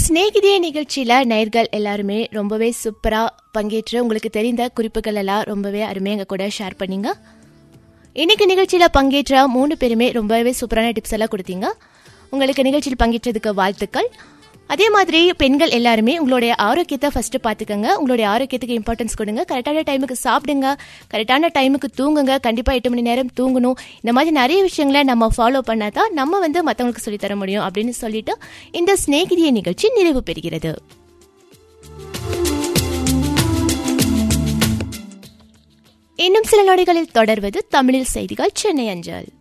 ஸ்நேகிதிய நிகழ்ச்சியில் நேர்கள் எல்லாருமே ரொம்பவே சூப்பராக பங்கேற்று உங்களுக்கு தெரிந்த குறிப்புகள் எல்லாம் ரொம்பவே அருமையாக எங்கள் கூட ஷேர் பண்ணீங்க இன்னைக்கு நிகழ்ச்சியில் பங்கேற்ற மூணு பேருமே ரொம்பவே சூப்பரான டிப்ஸ் எல்லாம் கொடுத்தீங்க உங்களுக்கு நிகழ்ச்சியில் பங்கேற்றதுக்கு வாழ்த்துக்கள் அதே மாதிரி பெண்கள் எல்லாருமே உங்களுடைய ஆரோக்கியத்தை ஃபர்ஸ்ட் பார்த்துக்கங்க உங்களுடைய ஆரோக்கியத்துக்கு இம்பார்ட்டன்ஸ் கொடுங்க கரெக்டான டைமுக்கு சாப்பிடுங்க கரெக்டான டைமுக்கு தூங்குங்க கண்டிப்பாக எட்டு மணி நேரம் தூங்கணும் இந்த மாதிரி நிறைய விஷயங்களை நம்ம ஃபாலோ பண்ணால் தான் நம்ம வந்து மற்றவங்களுக்கு சொல்லித்தர முடியும் அப்படின்னு சொல்லிட்டு இந்த ஸ்நேகிதிய நிகழ்ச்சி நிறைவு பெறுகிறது இன்னும் சில நொடிகளில் தொடர்வது தமிழில் செய்திகள் சென்னை அஞ்சல்